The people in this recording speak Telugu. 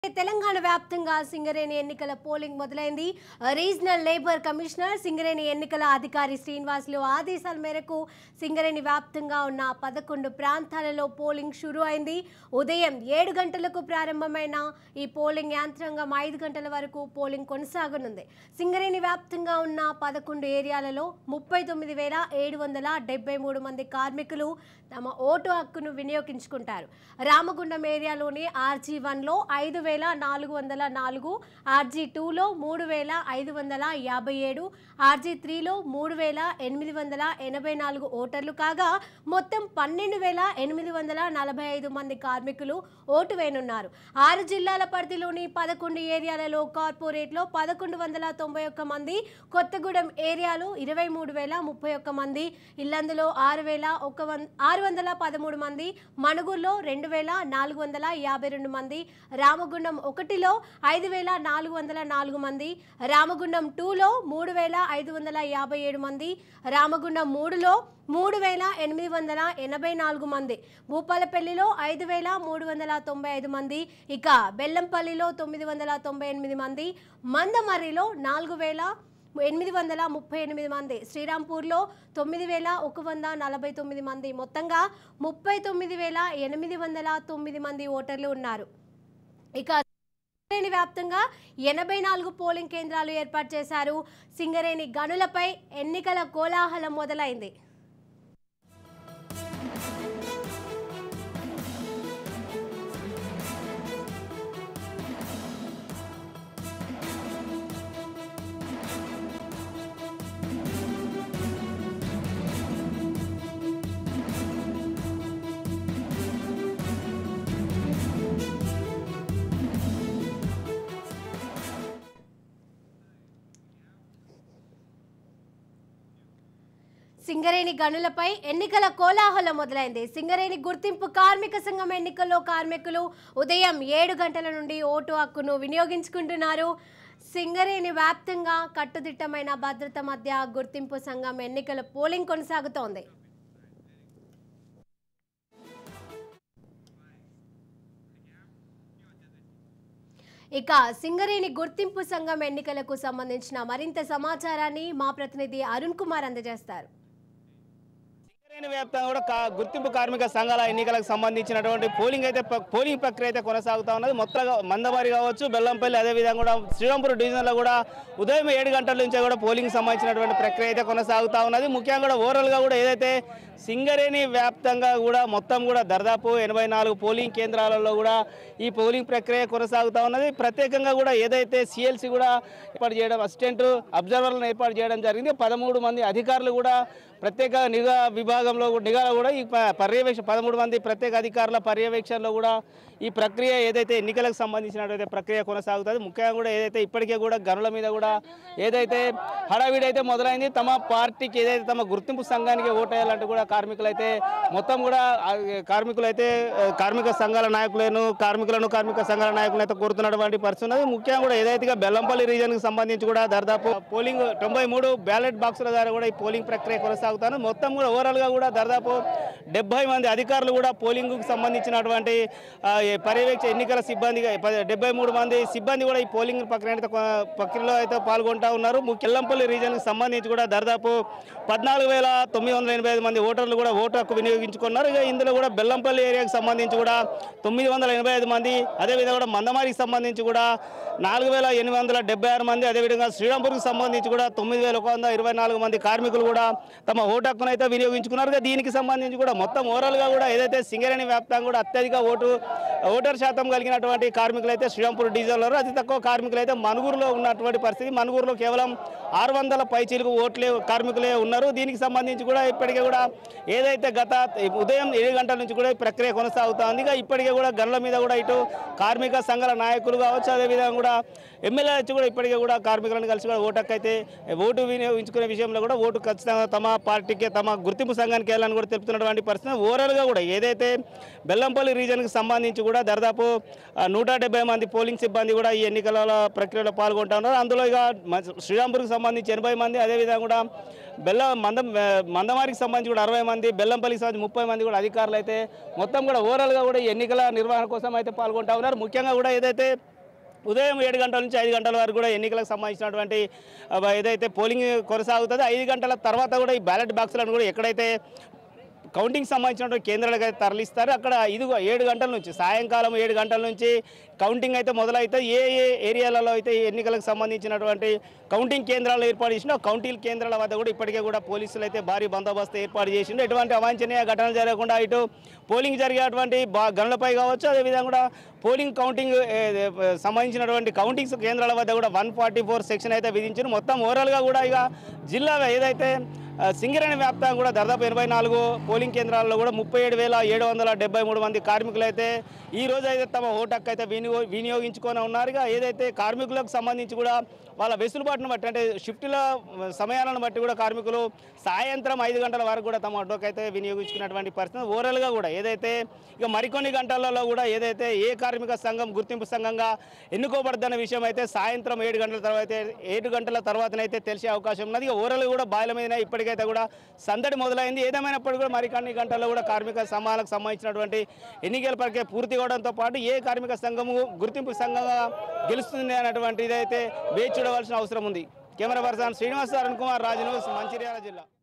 తెలంగాణ వ్యాప్తంగా సింగరేణి ఎన్నికల పోలింగ్ మొదలైంది రీజనల్ లేబర్ కమిషనర్ సింగరేణి ఎన్నికల అధికారి శ్రీనివాసులు ఆదేశాల మేరకు సింగరేణి వ్యాప్తంగా ఉన్న పదకొండు ప్రాంతాలలో పోలింగ్ షురు అయింది ఉదయం ఏడు గంటలకు ప్రారంభమైన ఈ పోలింగ్ యాంత్రాంగం ఐదు గంటల వరకు పోలింగ్ కొనసాగనుంది సింగరేణి వ్యాప్తంగా ఉన్న పదకొండు ఏరియాలలో ముప్పై తొమ్మిది వేల ఏడు వందల డెబ్బై మూడు మంది కార్మికులు తమ ఓటు హక్కును వినియోగించుకుంటారు రామగుండం ఏరియాలోని ఆర్జీ వన్లో ఐదు వేల నాలుగు వందల నాలుగు ఆర్జీ టూలో మూడు వేల ఐదు వందల యాభై ఏడు ఆర్జీ త్రీలో మూడు వేల ఎనిమిది వందల ఎనభై నాలుగు ఓటర్లు కాగా మొత్తం పన్నెండు వేల ఎనిమిది వందల నలభై ఐదు మంది కార్మికులు ఓటు వేయనున్నారు ఆరు జిల్లాల పరిధిలోని పదకొండు ఏరియాలలో కార్పొరేట్లో పదకొండు వందల తొంభై ఒక్క మంది కొత్తగూడెం ఏరియాలో ఇరవై మూడు వేల ముప్పై ఒక్క మంది ఇల్లందులో ఆరు వేల ఒక వన్ ఆరు వందల పదమూడు మంది మణుగూరులో రెండు వేల నాలుగు వందల యాభై రెండు మంది రామగుండం ఒకటిలో ఐదు వేల నాలుగు వందల నాలుగు మంది రామగుండం టూలో మూడు వేల ఐదు వందల యాభై ఏడు మంది రామగుండం మూడులో మూడు వేల ఎనిమిది వందల ఎనభై నాలుగు మంది భూపాలపల్లిలో ఐదు వేల మూడు వందల తొంభై ఐదు మంది ఇక బెల్లంపల్లిలో తొమ్మిది వందల తొంభై ఎనిమిది మంది మందమర్రిలో నాలుగు వేల ఎనిమిది వందల ముప్పై ఎనిమిది మంది శ్రీరాంపూర్లో తొమ్మిది వేల ఒక వంద నలభై తొమ్మిది మంది మొత్తంగా ముప్పై తొమ్మిది వేల ఎనిమిది వందల తొమ్మిది మంది ఓటర్లు ఉన్నారు ఇక సింగరేణి వ్యాప్తంగా ఎనభై నాలుగు పోలింగ్ కేంద్రాలు ఏర్పాటు చేశారు సింగరేణి గనులపై ఎన్నికల కోలాహలం మొదలైంది సింగరేణి గనులపై ఎన్నికల కోలాహలం మొదలైంది సింగరేణి గుర్తింపు కార్మిక సంఘం ఎన్నికల్లో కార్మికులు ఉదయం ఏడు గంటల నుండి ఓటు హక్కును వినియోగించుకుంటున్నారు సింగరేణి వ్యాప్తంగా కట్టుదిట్టమైన భద్రత మధ్య గుర్తింపు సంఘం ఎన్నికల పోలింగ్ కొనసాగుతోంది ఇక సింగరేణి గుర్తింపు సంఘం ఎన్నికలకు సంబంధించిన మరింత సమాచారాన్ని మా ప్రతినిధి అరుణ్ కుమార్ అందజేస్తారు సింగరేణి వ్యాప్తంగా కూడా కా- గుర్తింపు కార్మిక సంఘాల ఎన్నికలకు సంబంధించినటువంటి పోలింగ్ అయితే ప- పోలింగ్ ప్రక్రియ అయితే కొనసాగుతా ఉన్నది మొత్తంగా మందమారి కావచ్చు బెల్లంపల్లి అదేవిధంగా కూడా శ్రీరాంపూర్ డివిజన్లో కూడా ఉదయం ఏడు గంటల నుంచే కూడా పోలింగ్ సంబంధించినటువంటి ప్రక్రియ అయితే కొనసాగుతా ఉన్నది ముఖ్యంగా కూడా ఓవరాల్గా కూడా ఏదైతే సింగరేణి వ్యాప్తంగా కూడా మొత్తం కూడా దాదాపు ఎనభై నాలుగు పోలింగ్ కేంద్రాలలో కూడా ఈ పోలింగ్ ప్రక్రియ కొనసాగుతా ఉన్నది ప్రత్యేకంగా కూడా ఏదైతే సిఎల్సి కూడా ఏర్పాటు చేయడం అసిస్టెంట్ అబ్జర్వర్లను ఏర్పాటు చేయడం జరిగింది పదమూడు మంది అధికారులు కూడా ప్రత్యేక నిఘా విభాగంలో కూడా- నిఘాలో కూడా ఈ ప- పర్యవేక్షణ పదమూడు మంది ప్రత్యేక అధికారుల పర్యవేక్షణలో కూడా ఈ ప్రక్రియ ఏదైతే ఎన్నికలకు సంబంధించినటువంటి ప్రక్రియ కొనసాగుతుంది ముఖ్యంగా కూడా ఏదైతే ఇప్పటికే కూడా గనుల మీద కూడా ఏదైతే హడావిడి అయితే మొదలైంది తమ పార్టీకి ఏదైతే తమ గుర్తింపు సంఘానికి ఓటేయాలంటే కూడా కార్మికులైతే మొత్తం కూడా ఆ, కార్మికులైతే ఆ, కార్మిక సంఘాల నాయకులను కార్మికులను కార్మిక సంఘాల నాయకులను అయితే కోరుతున్నటువంటి పరిస్థితి ఉన్నది ముఖ్యంగా కూడా ఏదైతే బెల్లంపల్లి రీజన్కి సంబంధించి కూడా దాదాపు పోలింగ్ తొంభై మూడు బ్యాలెట్ బాక్సుల ద్వారా కూడా ఈ పోలింగ్ ప్రక్రియ కొనసాగుతాను మొత్తం కూడా ఓవరాల్గా కూడా దాదాపు డెబ్బై మంది అధికారులు కూడా పోలింగ్కు సంబంధించినటువంటి ఆ, ఈ పర్యవేక్ష ఎన్నికల సిబ్బందిగా డెబ్బై మూడు మంది సిబ్బంది కూడా ఈ పోలింగ్ ప్రక్రియ అయితే కొ- ప్రక్రియలో అయితే పాల్గొంటా ఉన్నారు ము- కెల్లంపల్లి రీజన్కి సంబంధించి కూడా దాదాపు పద్నాలుగు వేల తొమ్మిది వందల ఎనభై ఐదు మంది ఓటర్లు కూడా ఓటు హక్కు వినియోగించుకున్నారు ఇక ఇందులో కూడా బెల్లంపల్లి ఏరియాకి సంబంధించి కూడా తొమ్మిది వందల ఎనభై ఐదు మంది అదేవిధంగా కూడా మందమారికి సంబంధించి కూడా నాలుగు వేల ఎనిమిది వందల డెబ్బై ఆరు మంది అదేవిధంగా శ్రీరాంపూర్కి సంబంధించి కూడా తొమ్మిది వేల ఒక వంద ఇరవై నాలుగు మంది కార్మికులు కూడా తమ ఓటు హక్కును అయితే వినియోగించుకున్నారు ఇక దీనికి సంబంధించి కూడా మొత్తం ఓవరాల్గా కూడా ఏదైతే సింగరేణి వ్యాప్తంగా కూడా అత్యధిక ఓటు ఓటర్ శాతం కలిగినటువంటి కార్మికులు అయితే శ్రీరాంపూర్ డివిజన్లో అతి తక్కువ కార్మికులు అయితే మనుగురులో ఉన్నటువంటి పరిస్థితి మనుగురులో కేవలం ఆరు వందల పైచీలకు ఓట్లే కార్మికులే ఉన్నారు దీనికి సంబంధించి కూడా ఇప్పటికే కూడా ఏదైతే గత ఉదయం ఏడు గంటల నుంచి కూడా ఈ ప్రక్రియ కొనసాగుతా ఉంది ఇక ఇప్పటికే కూడా గనుల మీద కూడా ఇటు కార్మిక సంఘాల నాయకులు కావచ్చు అదేవిధంగా కూడా ఎమ్మెల్యే వచ్చి కూడా ఇప్పటికే కూడా కార్మికులను కలిసి కూడా ఓటుకు అయితే ఓటు వినియోగించుకునే విషయంలో కూడా ఓటు ఖచ్చితంగా తమ పార్టీకి తమ గుర్తింపు సంఘానికి వెళ్ళాలని కూడా తెలుపుతున్నటువంటి పరిస్థితి ఓవరాల్గా కూడా ఏదైతే బెల్లంపల్లి రీజన్కి సంబంధించి కూడా దాదాపు ఆ, నూట డెబ్బై మంది పోలింగ్ సిబ్బంది కూడా ఈ ఎన్నికల ప్రక్రియలో పాల్గొంటా ఉన్నారు అందులో ఇక మ- శ్రీరాంపూర్కి సంబంధించి ఎనభై మంది అదేవిధంగా కూడా బెల్ల మందం ఆ, మందమారికి సంబంధించి కూడా అరవై మంది బెల్లంపల్లికి సంబంధించి ముప్పై మంది కూడా అధికారులు అయితే మొత్తం కూడా ఓవరాల్గా కూడా ఈ ఎన్నికల నిర్వహణ కోసం అయితే పాల్గొంటా ఉన్నారు ముఖ్యంగా కూడా ఏదైతే ఉదయం ఏడు గంటల నుంచి ఐదు గంటల వరకు కూడా ఎన్నికలకు సంబంధించినటువంటి ఆ, ఏదైతే పోలింగ్ కొనసాగుతుందో ఐదు గంటల తర్వాత కూడా ఈ బ్యాలెట్ బాక్సులను కూడా ఎక్కడైతే కౌంటింగ్ సంబంధించినటువంటి కేంద్రాలకు అయితే తరలిస్తారు అక్కడ ఇదిగో ఏడు గంటల నుంచి సాయంకాలం ఏడు గంటల నుంచి కౌంటింగ్ అయితే మొదలైతే ఏ ఏ ఏరియాలలో అయితే ఈ ఎన్నికలకు సంబంధించినటువంటి కౌంటింగ్ కేంద్రాలు ఏర్పాటు చేసినా కౌంటింగ్ కేంద్రాల వద్ద కూడా ఇప్పటికే కూడా పోలీసులు అయితే భారీ బందోబస్తు ఏర్పాటు చేసిండు ఎటువంటి అవాంఛనీయ ఘటనలు జరగకుండా ఇటు పోలింగ్ జరిగేటువంటి బా గనులపై కావచ్చు అదేవిధంగా కూడా పోలింగ్ కౌంటింగ్ ఏ, ఏ, సంబంధించినటువంటి కౌంటింగ్ కేంద్రాల వద్ద కూడా వన్ ఫార్టీ ఫోర్ సెక్షన్ అయితే విధించారు మొత్తం ఓవరాల్గా కూడా ఇక జిల్లా ఏదైతే ఆ, సింగరేణి వ్యాప్తంగా కూడా దాదాపు ఎనభై నాలుగు పోలింగ్ కేంద్రాల్లో కూడా ముప్పై ఏడు వేల ఏడు వందల డెబ్బై మూడు మంది కార్మికులు అయితే ఈ రోజు అయితే తమ ఓటు హక్కు అయితే వినియో వినియోగించుకొని ఉన్నారుగా ఏదైతే కార్మికులకు సంబంధించి కూడా వాళ్ళ వెసులుబాటును బట్టి అంటే షిఫ్టుల సమయాలను బట్టి కూడా కార్మికులు సాయంత్రం ఐదు గంటల వరకు కూడా తమ ఓటుకు అయితే వినియోగించుకున్నటువంటి పరిస్థితి ఓవరాల్గా కూడా ఏదైతే ఇక మరికొన్ని గంటలలో కూడా ఏదైతే ఏ కార్మిక సంఘం గుర్తింపు సంఘంగా ఎన్నుకోబడద్దన్న విషయం అయితే సాయంత్రం ఏడు గంటల తర్వాత ఏడు గంటల తర్వాతనైతే తెలిసే అవకాశం ఉన్నది ఇక ఓవరాల్ కూడా బాయిల మీద ఇప్పటికైతే కూడా సందడి మొదలైంది ఏదేమైనప్పటికీ కూడా మరికొన్ని గంటల్లో కూడా కార్మిక సంఘాలకు సంబంధించినటువంటి ఎన్నికల ప్రక్రియ పూర్తి కావడంతో పాటు ఏ కార్మిక సంఘము గుర్తింపు సంఘంగా గెలుస్తుంది అనేటువంటి ఇదైతే వేచి చూడవలసిన అవసరం ఉంది camera person Srinivas Arun Kumar Raju news Mancherial జిల్లా